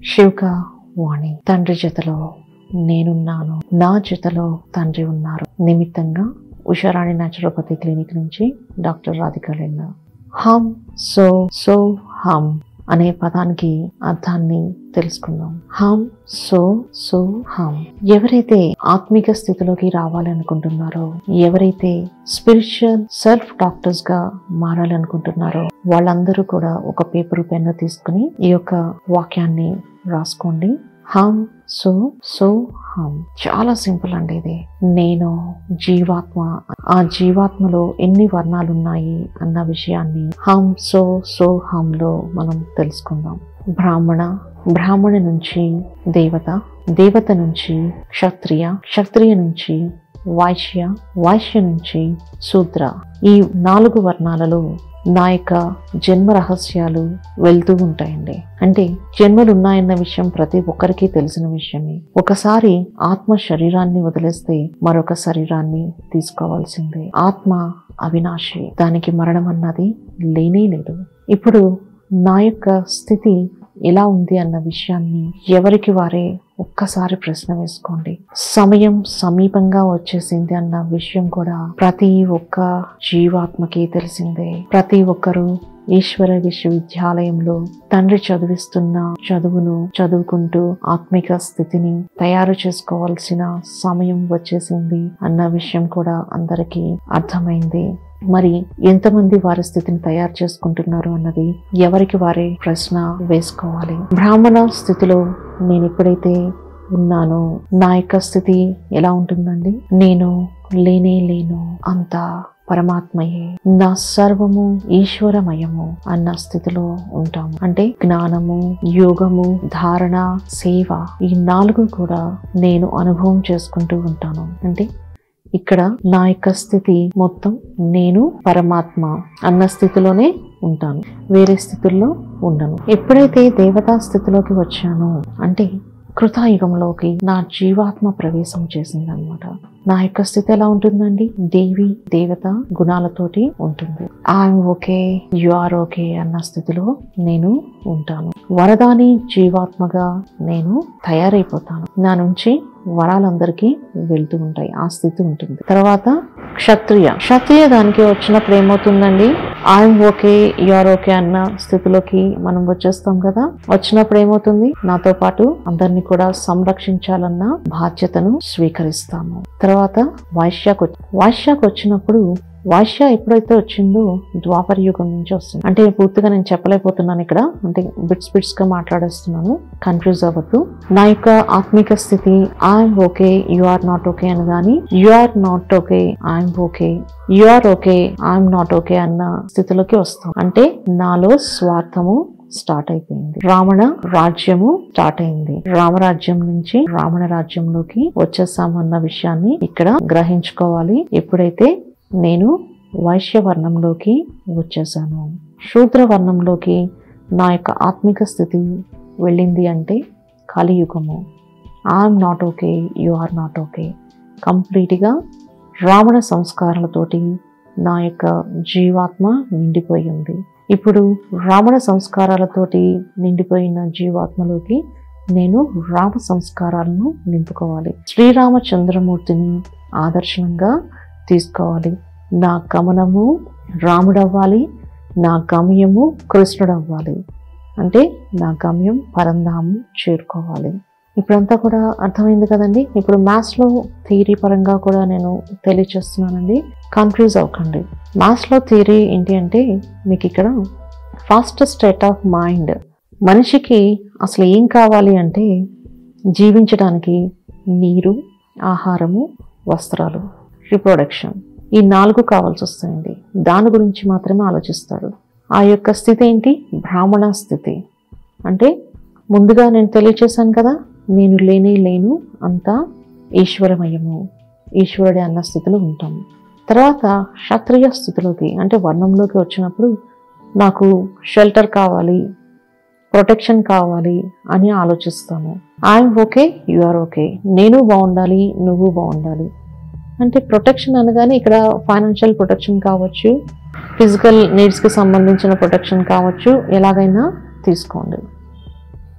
శివక వాణి తండ్రి జతలో నేనున్నాను నా జతలో తండ్రి ఉన్నారు నిమిత్తంగా ఉషారాణి న్యాచురోపతి క్లినిక్ నుంచి డాక్టర్ రాధిక లెన్న హమ్ సో సో హమ్ అనే పదానికి అర్థాన్ని తెలుసుకుందాం హమ్ సో సో హమ్ ఎవరైతే ఆత్మిక స్థితిలోకి రావాలనుకుంటున్నారో ఎవరైతే స్పిరిచువల్ సెల్ఫ్ డాక్టర్స్ గా మారాలనుకుంటున్నారో వాళ్ళందరూ కూడా ఒక పేపర్ పెన్ను తీసుకుని ఈ యొక్క వాక్యాన్ని రాసుకోండి హమ్ సో సో హమ్ చాలా సింపుల్ అండి ఇది నేను జీవాత్మ ఆ జీవాత్మలో ఎన్ని వర్ణాలు ఉన్నాయి అన్న విషయాన్ని హమ్ సో సో హమ్ లో మనం తెలుసుకుందాం బ్రాహ్మణ బ్రాహ్మణ నుంచి దేవత దేవత నుంచి క్షత్రియ క్షత్రియ నుంచి వైశ్య వైశ్య నుంచి శూద్ర ఈ నాలుగు వర్ణాలలో నా యొక్క జన్మ రహస్యాలు వెళ్తూ ఉంటాయండి అంటే జన్మలు ఉన్నాయన్న విషయం ప్రతి ఒక్కరికి తెలిసిన విషయమే ఒకసారి ఆత్మ శరీరాన్ని వదిలేస్తే మరొక శరీరాన్ని తీసుకోవాల్సిందే ఆత్మ అవినాశి దానికి మరణం అన్నది లేనే లేదు ఇప్పుడు నా యొక్క స్థితి ఎలా ఉంది అన్న విషయాన్ని ఎవరికి వారే ఒక్కసారి ప్రశ్న వేసుకోండి సమయం సమీపంగా వచ్చేసింది అన్న విషయం కూడా ప్రతి ఒక్క జీవాత్మకి తెలిసిందే ప్రతి ఒక్కరూ ఈశ్వర విశ్వవిద్యాలయంలో తండ్రి చదివిస్తున్న చదువును చదువుకుంటూ ఆత్మిక స్థితిని తయారు చేసుకోవాల్సిన సమయం వచ్చేసింది అన్న విషయం కూడా అందరికీ అర్థమైంది మరి ఎంతమంది వారి స్థితిని తయారు చేసుకుంటున్నారు అన్నది ఎవరికి వారే ప్రశ్న వేసుకోవాలి బ్రాహ్మణ స్థితిలో నేను ఎప్పుడైతే ఉన్నానో నా యొక్క స్థితి ఎలా ఉంటుందండి నేను లేనే లేను అంతా పరమాత్మయే నా సర్వము ఈశ్వరమయము అన్న స్థితిలో ఉంటాము అంటే జ్ఞానము యోగము ధారణ సేవ ఈ నాలుగు కూడా నేను అనుభవం చేసుకుంటూ ఉంటాను అంటే ఇక్కడ నా యొక్క స్థితి మొత్తం నేను పరమాత్మ అన్న స్థితిలోనే ఉంటాను వేరే స్థితుల్లో ఉండను ఎప్పుడైతే దేవతా స్థితిలోకి వచ్చానో అంటే కృతాయుగంలోకి నా జీవాత్మ ప్రవేశం చేసిందనమాట నా యొక్క స్థితి ఎలా ఉంటుందండి దేవి దేవత గుణాలతోటి ఉంటుంది I'm okay you are okay అన్న స్థితిలో నేను ఉంటాను వరదాని జీవాత్మగా నేను తయారైపోతాను నా నుంచి వరాలందరికీ వెళ్తూ ఉంటాయి ఆ స్థితి ఉంటుంది తర్వాత క్షత్రియ క్షత్రియ దానికి వచ్చినప్పుడు ఏమవుతుందండి ఐఎమ్ ఓకే యూఆర్ ఓకే అన్న స్థితిలోకి మనం వచ్చేస్తాం కదా వచ్చినప్పుడు ఏమవుతుంది నాతో పాటు అందరినీ కూడా సంరక్షించాలన్న బాధ్యతను స్వీకరిస్తాము తర్వాత వైశ్యాకు వైశ్యాకు వచ్చినప్పుడు వాష్య ఎప్పుడైతే వచ్చిందో ద్వాపర యుగం నుంచి వస్తుంది అంటే పూర్తిగా నేను చెప్పలేకపోతున్నాను ఇక్కడ అంటే బిట్స్ బిట్స్ గా మాట్లాడేస్తున్నాను కన్ఫ్యూజ్ అవ్వద్దు నా యొక్క ఆత్మిక స్థితి I'm okay you are not okay అని కానీ you are not okay I'm okay you are okay I'm not okay అన్న స్థితిలోకి వస్తాం అంటే నాలో స్వార్థము స్టార్ట్ అయిపోయింది రావణ రాజ్యము స్టార్ట్ అయింది రామరాజ్యం నుంచి రావణ రాజ్యంలోకి వచ్చేసామన్న విషయాన్ని ఇక్కడ గ్రహించుకోవాలి ఎప్పుడైతే నేను వైశ్య వర్ణంలోకి వచ్చేసాను శూద్ర వర్ణంలోకి నా యొక్క ఆత్మిక స్థితి వెళ్ళింది అంటే కలియుగము I'm not okay you are not okay కంప్లీట్గా రావణ సంస్కారాలతోటి నా యొక్క జీవాత్మ నిండిపోయి ఉంది ఇప్పుడు రావణ సంస్కారాలతోటి నిండిపోయిన జీవాత్మలోకి నేను రామ సంస్కారాలను నింపుకోవాలి శ్రీరామచంద్రమూర్తిని ఆదర్శనంగా తీసుకోవాలి నా గమనము రాముడవ్వాలి నా గమ్యము కృష్ణుడవ్వాలి అంటే నా గమ్యం పరంధాము చేరుకోవాలి ఇప్పుడంతా కూడా అర్థమైంది కదండి ఇప్పుడు మ్యాథ్స్లో థియరీ పరంగా కూడా నేను తెలియచేస్తున్నానండి కన్ఫ్యూజ్ అవ్వకండి మ్యాథ్స్లో థియరీ ఏంటి అంటే మీకు ఇక్కడ ఫాస్ట్ స్టేట్ ఆఫ్ మైండ్ మనిషికి అసలు ఏం కావాలి అంటే జీవించడానికి నీరు ఆహారము వస్త్రాలు రిప్రొడక్షన్ ఈ నాలుగు కావాల్సి వస్తాయండి దాని గురించి మాత్రమే ఆలోచిస్తాడు ఆ యొక్క స్థితి ఏంటి బ్రాహ్మణ స్థితి అంటే ముందుగా నేను తెలియచేశాను కదా నేను లేనే లేను అంతా ఈశ్వరమయము ఈశ్వరుడే అన్న స్థితిలో ఉంటాము తర్వాత క్షత్రియ స్థితిలోకి అంటే వర్ణంలోకి వచ్చినప్పుడు నాకు షెల్టర్ కావాలి ప్రొటెక్షన్ కావాలి అని ఆలోచిస్తాను I'm okay you are okay నేను బాగుండాలి నువ్వు బాగుండాలి అంటే ప్రొటెక్షన్ అనగానే ఇక్కడ ఫైనాన్షియల్ ప్రొటెక్షన్ కావచ్చు ఫిజికల్ నీడ్స్కి సంబంధించిన ప్రొటెక్షన్ కావచ్చు ఎలాగైనా తీసుకోండి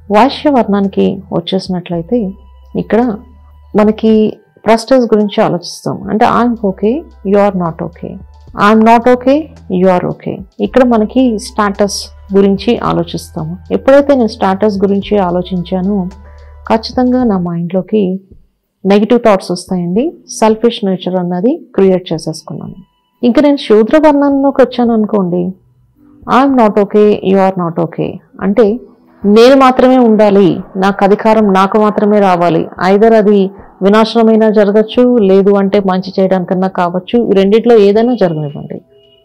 వైశ్య వర్ణానికి వచ్చేసినట్లయితే ఇక్కడ మనకి ప్రస్టేజ్ గురించి ఆలోచిస్తాం అంటే I'm okay you are not okay I'm not okay you are okay ఇక్కడ మనకి స్టాటస్ గురించి ఆలోచిస్తాము ఎప్పుడైతే నేను స్టాటస్ గురించి ఆలోచించానో ఖచ్చితంగా నా మైండ్లోకి నెగిటివ్ థాట్స్ వస్తాయండి సెల్ఫిష్ నేచర్ అన్నది క్రియేట్ చేసేసుకున్నాను ఇంకా నేను శూద్ర వర్ణంలోకి వచ్చాను అనుకోండి I'm not okay you are not okay అంటే నేను మాత్రమే ఉండాలి నాకు అధికారం నాకు మాత్రమే రావాలి ఐదర్ అది వినాశనమైనా జరగచ్చు లేదు అంటే మంచి చేయడానికన్నా కావచ్చు ఈ రెండిట్లో ఏదైనా జరగనివ్వండి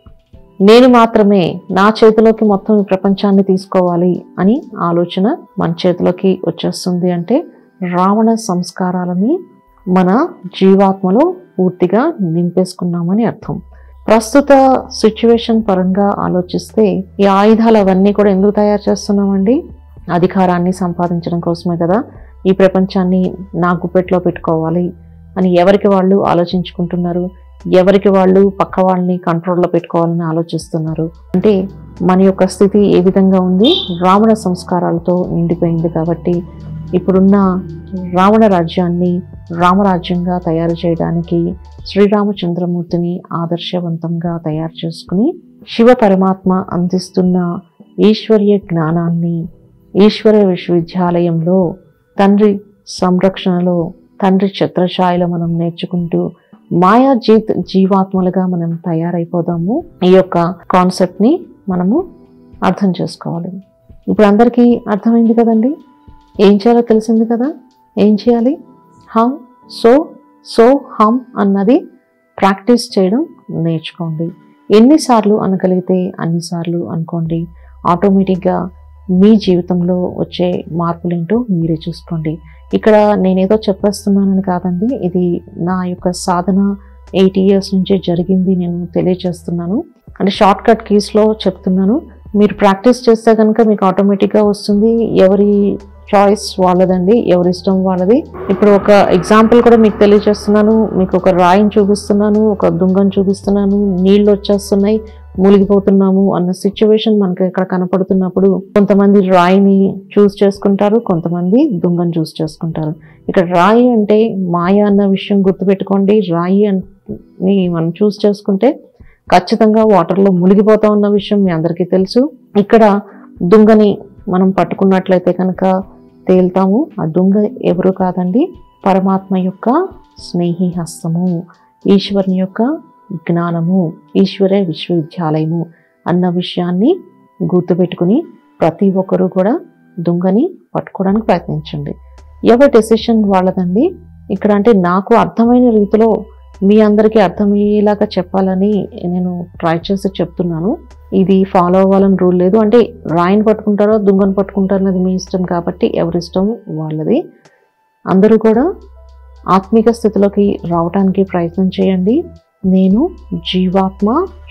నేను మాత్రమే నా చేతిలోకి మొత్తం ఈ ప్రపంచాన్ని తీసుకోవాలి అని ఆలోచన మన చేతిలోకి వచ్చేస్తుంది అంటే రావణ సంస్కారాలని మన జీవాత్మలో పూర్తిగా నింపేసుకున్నామని అర్థం ప్రస్తుత సిచ్యువేషన్ పరంగా ఆలోచిస్తే ఈ ఆయుధాలు అవన్నీ కూడా ఎందుకు తయారు చేస్తున్నామండి అధికారాన్ని సంపాదించడం కోసమే కదా ఈ ప్రపంచాన్ని నా గుప్పెట్లో పెట్టుకోవాలి అని ఎవరికి వాళ్ళు ఆలోచించుకుంటున్నారు ఎవరికి వాళ్ళు పక్క వాళ్ళని కంట్రోల్లో పెట్టుకోవాలని ఆలోచిస్తున్నారు అంటే మన యొక్క స్థితి ఏ విధంగా ఉంది రావణ సంస్కారాలతో నిండిపోయింది కాబట్టి ఇప్పుడున్న రావణ రాజ్యాన్ని రామరాజ్యంగా తయారు చేయడానికి శ్రీరామచంద్రమూర్తిని ఆదర్శవంతంగా తయారు చేసుకుని శివ పరమాత్మ అందిస్తున్న ఈశ్వర్య జ్ఞానాన్ని ఈశ్వర విశ్వవిద్యాలయంలో తండ్రి సంరక్షణలో తండ్రి ఛత్రఛాయలో మనం నేర్చుకుంటూ మాయా జీత్ జీవాత్మలుగా మనం తయారైపోదాము ఈ యొక్క కాన్సెప్ట్ని మనము అర్థం చేసుకోవాలి ఇప్పుడు అందరికీ అర్థమైంది కదండి ఏం చేయాలో తెలిసింది కదా ఏం చేయాలి హమ్ సో సో హమ్ అన్నది ప్రాక్టీస్ చేయడం నేర్చుకోండి ఎన్నిసార్లు అనగలిగితే అన్నిసార్లు అనుకోండి ఆటోమేటిక్గా మీ జీవితంలో వచ్చే మార్పులేంటో మీరే చూసుకోండి ఇక్కడ నేనేదో చెప్పేస్తున్నానని కాదండి ఇది నా యొక్క సాధన ఎయిట్ ఇయర్స్ నుంచి జరిగింది నేను తెలియజేస్తున్నాను అంటే షార్ట్ కట్ కీస్లో చెప్తున్నాను మీరు ప్రాక్టీస్ చేస్తే కనుక మీకు ఆటోమేటిక్గా వస్తుంది ఎవరి చాయిస్ వాళ్ళదండి ఎవరి ఇష్టం వాళ్ళది ఇప్పుడు ఒక ఎగ్జాంపుల్ కూడా మీకు తెలియజేస్తున్నాను మీకు ఒక రాయిని చూపిస్తున్నాను ఒక దుంగను చూపిస్తున్నాను నీళ్ళు వచ్చేస్తున్నాయి మూలిగిపోతున్నాము అన్న సిచ్యువేషన్ మనకి ఇక్కడ కనపడుతున్నప్పుడు కొంతమంది రాయిని చూస్ చేసుకుంటారు కొంతమంది దుంగను చూస్ చేసుకుంటారు ఇక్కడ రాయి అంటే మాయ అన్న విషయం గుర్తుపెట్టుకోండి రాయి అని మనం చూస్ చేసుకుంటే ఖచ్చితంగా వాటర్లో మునిగిపోతా ఉన్న విషయం మీ అందరికీ తెలుసు ఇక్కడ దుంగని మనం పట్టుకున్నట్లయితే కనుక తేల్తాము ఆ దుంగ ఎవరు కాదండి పరమాత్మ యొక్క స్నేహి హస్తము ఈశ్వరుని యొక్క జ్ఞానము ఈశ్వర విశ్వవిద్యాలయము అన్న విషయాన్ని గుర్తుపెట్టుకుని ప్రతి ఒక్కరూ కూడా దుంగని పట్టుకోవడానికి ప్రయత్నించండి ఎవరి డెసిషన్ వాళ్ళదండి ఇక్కడ అంటే నాకు అర్థమైన రీతిలో మీ అందరికీ అర్థమయ్యేలాగా చెప్పాలని నేను ట్రై చేసి చెప్తున్నాను ఇది ఫాలో అవ్వాలని రూల్ లేదు అంటే రాయిని పట్టుకుంటారో దుంగను పట్టుకుంటారో అది మీ ఇష్టం కాబట్టి ఎవరి ఇష్టం వాళ్ళది అందరూ కూడా ఆత్మిక స్థితిలోకి రావడానికి ప్రయత్నం చేయండి నేను జీవాత్మ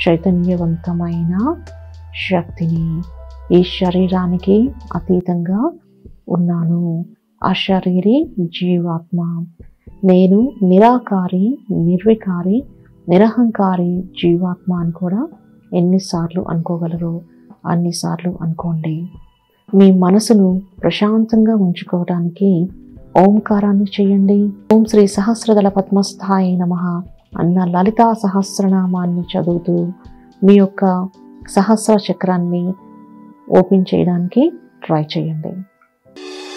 చైతన్యవంతమైన శక్తిని ఈ శరీరానికి అతీతంగా ఉన్నాను అశరీరి జీవాత్మ నేను నిరాకారి నిర్వికారి నిరహంకారి జీవాత్మ అని కూడా ఎన్నిసార్లు అనుకోగలరో అన్నిసార్లు అనుకోండి మీ మనసును ప్రశాంతంగా ఉంచుకోవడానికి ఓంకారాన్ని చేయండి ఓం శ్రీ సహస్రదళ పద్మస్థాయి నమ అన్న లలితా సహస్రనామాన్ని చదువుతూ మీ యొక్క సహస్ర చక్రాన్ని ఓపెన్ చేయడానికి ట్రై చేయండి